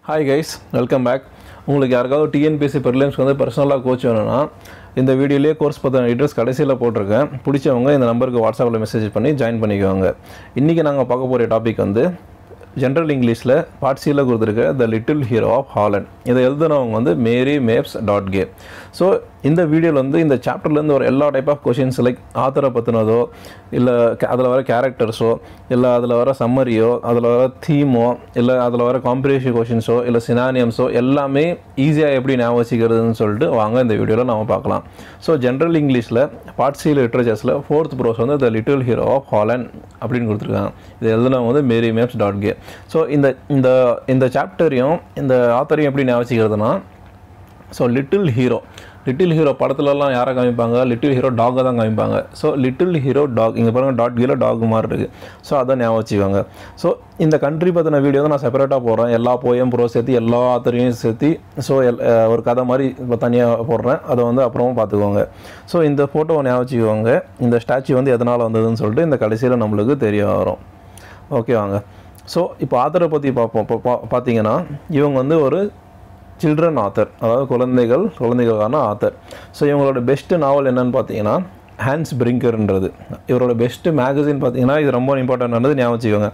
hi guys welcome back உங்களுக்கு யாருக்காவது TNPSC ப்ரிலிம்ஸ்க்கு வந்து பர்சனலாக கோச் வேணும்னா இந்த வீடியோலேயே கோர்ஸ் பற்றின டீட்டெயில்ஸ் கடைசியில் போட்டிருக்கேன் பிடிச்சவங்க இந்த நம்பருக்கு வாட்ஸ்அப்பில் மெசேஜ் பண்ணி ஜாயின் பண்ணிக்கோங்க இன்றைக்கி நாங்கள் பார்க்க போகிற டாபிக் வந்து ஜென்ரல் இங்கிலீஷில் பார்ட் சியில் கொடுத்துருக்க the little hero of Holland இதை எழுதுனவங்க வந்து Mary Mapes Dodge so இந்த வீடியோவில் வந்து இந்த சாப்டர்லேருந்து ஒரு எல்லா டைப் ஆஃப் கொஷின்ஸ் லைக் ஆத்தரை பற்றினதோ இல்லை அதில் வர கேரக்டர்ஸோ இல்லை அதில் வர சம்மரியோ அதில் வர தீமோ இல்லை அதில் வர காம்பரேஷன் கொஷின்ஸோ இல்லை சினானியம்ஸோ எல்லாமே ஈஸியாக எப்படி ஞாபகம் வச்சுக்கிறதுன்னு சொல்லிட்டு வாங்க இந்த வீடியோவில் நம்ம பார்க்கலாம் ஸோ ஜென்ரல் இங்கிலீஷில் பார்ட் சி லிட்ரேச்சர்ஸில் ஃபோர்த் ப்ரோஸ் வந்து the little hero of Holland அப்படின்னு கொடுத்துருக்காங்க இது எழுதுனவங்க வந்து Mary Mapes Dodge so இந்த இந்த இந்த சாப்டரையும் இந்த ஆத்தரையும் எப்படி ஞாபகம் வச்சுக்கிறதுனா so little hero little hero படத்துலலாம் யாரை காமிப்பாங்க லிட்டில் ஹீரோ டாகை தான் காமிப்பாங்க ஸோ லிட்டில் ஹீரோ டாக் இங்கே பாருங்கள் டாட் கீழே டாக் மாதிரி இருக்குது ஸோ அதை ஞாபகம் வச்சுக்கோங்க ஸோ இந்த கண்ட்ரி பற்றின வீடியோ தான் நான் செப்பரேட்டாக போடுறேன் எல்லா போயம் ப்ரோ சேர்த்து எல்லா ஆத்தரையும் சேர்த்து ஸோ எல் அஹ் ஒரு கதை மாதிரி இப்போ தனியாக போடுறேன் அதை வந்து அப்புறமா பார்த்துக்கோங்க ஸோ இந்த ஃபோட்டோவை ஞாபகம் வச்சுக்கோங்க இந்த ஸ்டாச்சு வந்து எதனால் வந்ததுன்னு சொல்லிட்டு இந்த கடைசியில் நம்மளுக்கு தெரிய வரும் ஓகே வாங்க ஸோ இப்போ ஆத்தரை பற்றி பார்ப்போம் இப்போ பா பார்த்தீங்கன்னா இவங்க வந்து ஒரு சில்ட்ரன் ஆத்தர் அதாவது குழந்தைகள் குழந்தைகளுக்கான ஆத்தர் ஸோ இவங்களோட பெஸ்ட்டு நாவல் என்னன்னு பார்த்தீங்கன்னா ஹேண்ட்ஸ் பிரிங்கர்ன்றது இவரோட பெஸ்ட்டு மேகசின் பார்த்தீங்கன்னா இது ரொம்ப இம்பார்ட்டன்டானது ஞாபகம் வச்சுக்கோங்க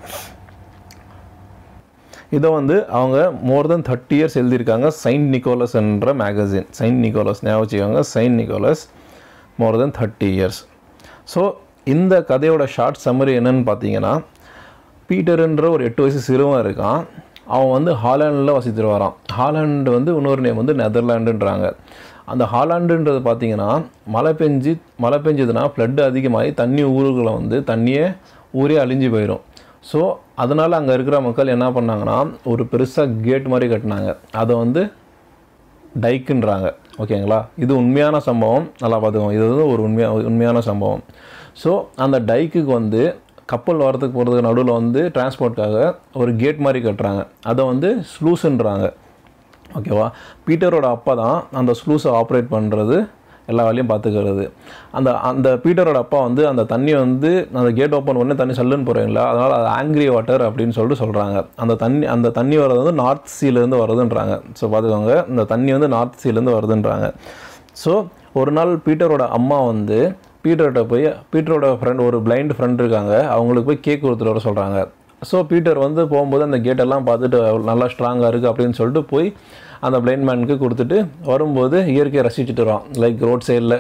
இதை வந்து அவங்க மோர் தென் தேர்ட்டி இயர்ஸ் எழுதியிருக்காங்க செயின்ட் நிக்கோலஸ் என்ற மேகசின் செயின்ட் நிக்கோலஸ் ஞாபகம் வச்சுக்கோங்க Saint Nicholas more than thirty years so இந்த கதையோட ஷார்ட் சம்மரி என்னன்னு பார்த்தீங்கன்னா பீட்டர்ன்ற ஒரு எட்டு வயசு சிறுவன் இருக்கான் அவன் வந்து ஹாலாண்டில் வசித்துட்டு வரான் ஹாலாண்டு வந்து இன்னொரு நேம் வந்து நெதர்லாண்டுன்றாங்க அந்த ஹாலாண்டுன்றது பார்த்தீங்கன்னா மழை பெஞ்சு மழை பெஞ்சதுன்னா ஃப்ளட்டு அதிகமாகி தண்ணி ஊருக்குள்ள வந்து தண்ணியே ஊரே அழிஞ்சு போயிடும் ஸோ அதனால் அங்கே இருக்கிற மக்கள் என்ன பண்ணாங்கன்னா ஒரு பெருசாக கேட் மாதிரி கட்டினாங்க அதை வந்து டைக்குன்றாங்க ஓகேங்களா இது உண்மையான சம்பவம் நல்லா பார்த்துக்கோங்க இது வந்து ஒரு உண்மையா உண்மையான சம்பவம் ஸோ அந்த டைக்குக்கு வந்து கப்பல் வரதுக்கு போகிறதுக்கு நடுவில் வந்து டிரான்ஸ்போர்ட்காக ஒரு கேட் மாதிரி கட்டுறாங்க அதை வந்து ஸ்லூஸுன்றாங்க ஓகேவா பீட்டரோட அப்பா தான் அந்த ஸ்லூஸை ஆப்ரேட் பண்ணுறது எல்லா வேலையும் பார்த்துக்கிறது அந்த அந்த பீட்டரோட அப்பா வந்து அந்த தண்ணி வந்து அந்த கேட் ஓப்பன் பண்ணி தண்ணி சல்லுன்னு போகிறீங்களா அதனால் அது ஆங்கிரி வாட்டர் அப்படின்னு சொல்லிட்டு சொல்கிறாங்க அந்த தண்ணி அந்த தண்ணி வர்றது வந்து நார்த் சீலேருந்து வருதுன்றாங்க ஸோ பார்த்துக்கோங்க இந்த தண்ணி வந்து நார்த் சீலேருந்து வருதுன்றாங்க ஸோ ஒரு நாள் பீட்டரோட அம்மா வந்து பீட்டர்கிட்ட போய் பீட்டரோட ஃப்ரெண்ட் ஒரு பிளைண்ட் ஃப்ரெண்ட் இருக்காங்க அவங்களுக்கு போய் கேக் கொடுத்துட்டு வர சொல்கிறாங்க ஸோ பீட்டர் வந்து போகும்போது அந்த கேட்டெல்லாம் பார்த்துட்டு நல்லா ஸ்ட்ராங்காக இருக்குது அப்படின்னு சொல்லிட்டு போய் அந்த பிளைண்ட் மேனுக்கு கொடுத்துட்டு வரும்போது இயற்கையை ரசிச்சுட்டு வரோம் லைக் ரோட் சைடில்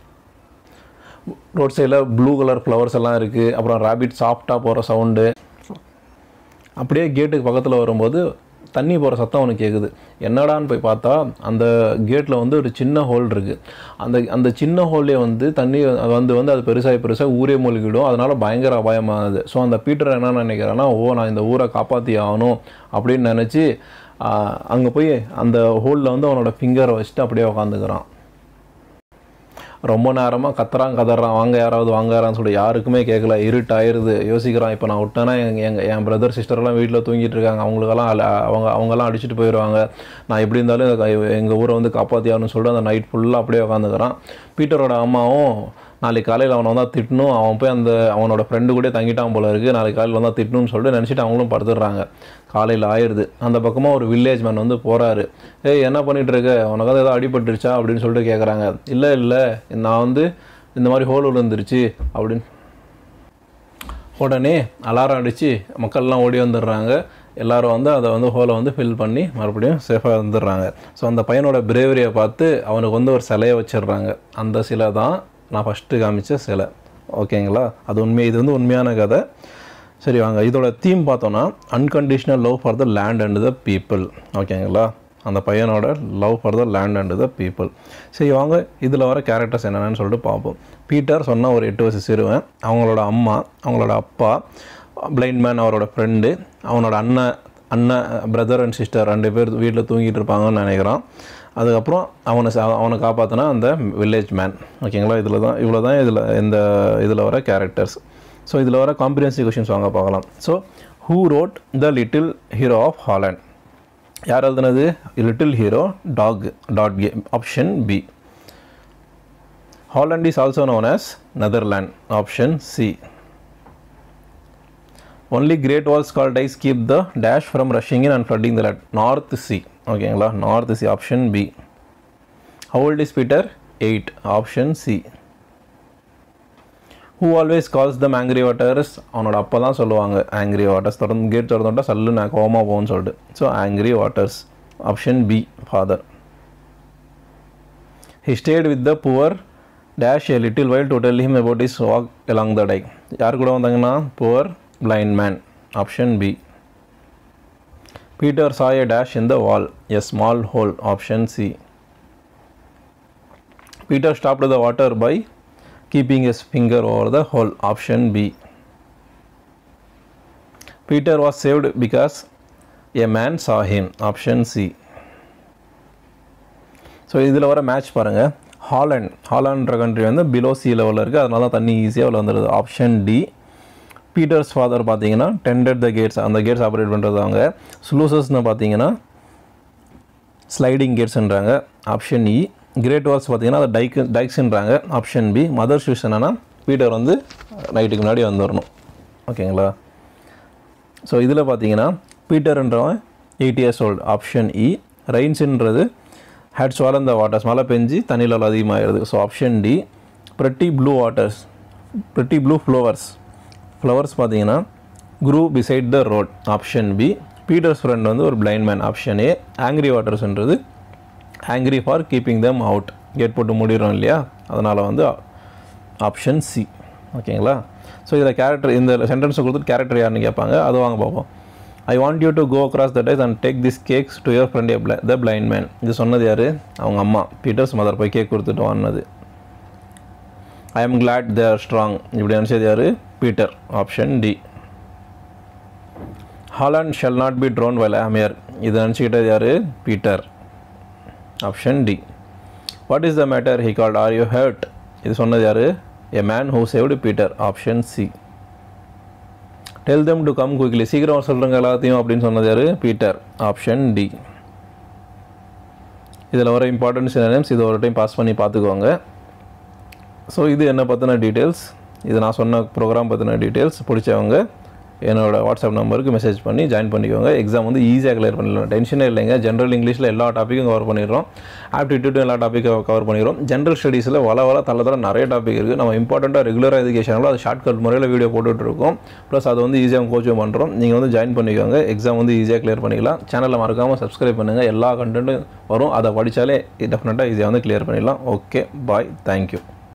ரோட் சைடில் ப்ளூ கலர் ஃப்ளவர்ஸ் எல்லாம் இருக்குது அப்புறம் ரேபிட் சாஃப்டாக போகிற சவுண்டு அப்படியே கேட்டுக்கு பக்கத்தில் வரும்போது தண்ணி போகிற சத்தம் அவனுக்கு கேட்குது என்னடான்னு போய் பார்த்தா அந்த கேட்டில் வந்து ஒரு சின்ன ஹோல் இருக்குது அந்த அந்த சின்ன ஹோல்லே வந்து தண்ணி வந்து வந்து அது பெருசாகி பெருசாக ஊரே மூழ்கிடும் அதனால் பயங்கர அபாயமானது ஸோ அந்த பீட்டர் என்ன நினைக்கிறான்னா ஓ நான் இந்த ஊரை காப்பாற்றி ஆகணும் அப்படின்னு நினச்சி அங்கே போய் அந்த ஹோலில் வந்து அவனோட ஃபிங்கரை வச்சுட்டு அப்படியே உக்காந்துக்கிறான் ரொம்ப நேரமாக கத்துறான் கதறான் வாங்க யாராவது வாங்க யாரான்னு சொல்லி யாருக்குமே கேட்கல இருட்டாயிருது யோசிக்கிறான் இப்போ நான் விட்டேன்னா எங்கள் எங்கள் என் பிரதர் சிஸ்டர்லாம் வீட்டில் தூங்கிட்டு இருக்காங்க அவங்களுக்கெல்லாம் அல- அவங்க அவங்கெல்லாம் அடிச்சுட்டு போயிடுவாங்க நான் எப்படி இருந்தாலும் எங்கள் ஊரை வந்து காப்பாற்றியாருன்னு சொல்லிட்டு அந்த நைட் ஃபுல்லாக அப்படியே உட்காந்துக்கிறான் பீட்டரோட அம்மாவும் நாளைக்கு காலையில் அவனை வந்தால் திட்டணும் அவன் போய் அந்த அவனோட ஃப்ரெண்டு கூட தங்கிட்டான் போல இருக்குது நாளைக்கு காலையில் வந்தால் திட்டணும்னு சொல்லிட்டு நினச்சிட்டு அவங்களும் படுத்துடுறாங்க காலையில் ஆயிடுது அந்த பக்கமாக ஒரு வில்லேஜ் மேன் வந்து போகிறாரு ஏய் என்ன பண்ணிட்டு இருக்க உனக்கு வந்து ஏதோ அடிபட்டுருச்சா அப்படின்னு சொல்லிட்டு கேட்குறாங்க இல்லை இல்லை நான் வந்து இந்த மாதிரி ஹோல் விழுந்துருச்சு அப்படின்னு உடனே அலாரம் அடித்து மக்கள்லாம் ஓடி வந்துடுறாங்க எல்லாரும் வந்து அதை வந்து ஹோலை வந்து ஃபில் பண்ணி மறுபடியும் சேஃபாக வந்துடுறாங்க ஸோ அந்த பையனோட பிரேவரியை பார்த்து அவனுக்கு வந்து ஒரு சிலையை வச்சிடுறாங்க அந்த சிலை தான் நான் ஃபஸ்ட்டு காமிச்ச சிலை ஓகேங்களா அது உண்மை இது வந்து உண்மையான கதை சரி வாங்க இதோட தீம் பார்த்தோன்னா unconditional love for the land and the people ஓகேங்களா அந்த பையனோட love for the land and the people சரி வாங்க இதில் வர கேரக்டர்ஸ் என்னென்னு சொல்லிட்டு பார்ப்போம் பீட்டர் சொன்ன ஒரு எட்டு வயசு சிறுவன் அவங்களோட அம்மா அவங்களோட அப்பா பிளைண்ட் மேன் அவரோட ஃப்ரெண்டு அவனோட அண்ணன் அண்ணன் பிரதர் அண்ட் சிஸ்டர் ரெண்டு பேர் வீட்டில் தூங்கிட்டு இருப்பாங்கன்னு நினைக்கிறான் அதுக்கப்புறம் அவனை சா- அவனை காப்பாற்றினா அந்த வில்லேஜ் மேன் ஓகேங்களா இதில் தான் இவ்வளோ தான் இதில் இந்த இதில் வர கேரக்டர்ஸ் ஸோ இதில் வர காம்ப்ரிஹென்சிவ் கொஷின்ஸ் வாங்க பார்க்கலாம் so who wrote the little hero of Holland யார் எழுதுனது லிட்டில் ஹீரோ டாக் Dodge option B Holland is also known as Netherland option C only great walls called dykes keep the dash from rushing in and flooding the land North Sea ஓகேங்களா North Sea option B how old is Peter eight option C who always calls them angry waters அவனோட அப்பா தான் சொல்லுவாங்க angry waters தொடர்ந்து gate திறந்துட்டா சல்லு நான் கோவமாக போகும்னு சொல்லிட்டு so angry waters option B father he stayed with the poor dash a little while to tell him about is walk along the dyke யார் கூட வந்தாங்கன்னா poor blind man option B Peter saw a dash in the wall a small hole option c peter stopped the water by keeping his finger over the hole option b peter was saved because a man saw him option c so இதில் வர match பாருங்கள் Holland ஹாலண்ட்ற country வந்து below sea லெவலில் இருக்குது அதனால தான் தண்ணி ஈஸியாக உள்ள வந்துடுது ஆப்ஷன் டி பீட்டர்ஸ் ஃபாதர் பார்த்தீங்கன்னா டெண்டட் த கேட்ஸ் அந்த கேட்ஸ் ஆப்ரேட் பண்ணுறது அவங்க ஸ்லூசஸ்னு பார்த்தீங்கன்னா ஸ்லைடிங் கேட்ஸ்ன்றாங்க ஆப்ஷன் இ கிரேட் வால்ஸ் பார்த்தீங்கன்னா அது டைக் டைக்ஸ்ன்றாங்க ஆப்ஷன் பி மதர் ஷூஸ் என்னன்னா பீட்டர் வந்து நைட்டுக்கு முன்னாடி வந்துடணும் ஓகேங்களா ஸோ இதில் பார்த்தீங்கன்னா பீட்டர்ன்றவன் eight years old option E ரெயின்ஸுன்றது ஹேட் ஸ்வாலன் த வாட்டர்ஸ் மழை பெஞ்சு தண்ணியில் அளவு அதிகமாகிடுது so option D pretty blue waters pretty blue flowers flowers பார்த்தீங்கன்னா grew beside the road option B Peter's friend வந்து ஒரு blind man option A angry வாட்டர்ஸ்ன்றது angry for keeping them out gate போட்டு மூடிடுறோம் இல்லையா அதனால் வந்து ஆப்ஷன் சி ஓகேங்களா ஸோ இதில் கேரக்டர் இந்த சென்டென்ஸை கொடுத்துட்டு கேரக்டர் யாருன்னு கேட்பாங்க அது வாங்க பார்ப்போம் I want you to go across the dyke and take this cakes to your friend the blind man இது சொன்னது யார் அவங்க அம்மா பீட்டர்ஸ் மதர் போய் கேக் கொடுத்துட்டு வாங்கினது I'm glad they are strong இப்படி நினச்சது யார் Peter option D Holland shall not be drowned while I'm here இது நினச்சிக்கிட்டது யார் Peter option D what is the matter he called are you hurt இது சொன்னது யார் a man who saved Peter option C tell them to come quickly சீக்கிரம் வர சொல்கிறேங்க எல்லாத்தையும் அப்படின்னு சொன்னது யார் பீட்டர் ஆப்ஷன் டி இதில் வர இம்பார்ட்டன்ஸ் நேம்ஸ் இது ஒரு டைம் பாஸ் பண்ணி பார்த்துக்கோங்க ஸோ இது என்ன பற்றின டீட்டெயில்ஸ் இது நான் சொன்ன ப்ரோக்ராம் பற்றின டீட்டெயில்ஸ் பிடிச்சவங்க என்னோட வாட்ஸ்அப் நம்பருக்கு மெசேஜ் பண்ணி ஜாயின் பண்ணிக்கோங்க எக்ஸாம் வந்து ஈஸியாக கிளியர் பண்ணிடலாம் டென்ஷனே இல்லைங்க ஜென்ரல் இங்கிலீஷில் எல்லா டாப்பிக்கும் கவர் பண்ணிடுறோம் ஆப்டிடியூட்டும் எல்லா டாப்பிக்கும் கவர் பண்ணிடுறோம் ஜென்ரல் ஸ்டடீஸில் வள வள தள்ள தர நிறைய டாபிக் இருக்குது நம்ம இம்பார்ட்டண்ட்டாக ரெகுலராக எஜுகேஷனில் அது ஷார்ட்கட் முறையில் வீடியோ போட்டுட்ருக்கோம் ப்ளஸ் அது வந்து ஈஸியாக கோச்சும் பண்ணுறோம் நீங்கள் வந்து ஜாயின் பண்ணிக்கோங்க எக்ஸாம் வந்து ஈஸியாக கிளியர் பண்ணிக்கலாம் சேனலில் மறக்காமல் சப்ஸ்கிரைப் பண்ணுங்கள் எல்லா கண்டென்ட்டும் வரும் அதை படித்தாலே டெஃபினட்டாக ஈஸியாக வந்து கிளியர் பண்ணிடலாம் ஓகே பாய் தேங்க்யூ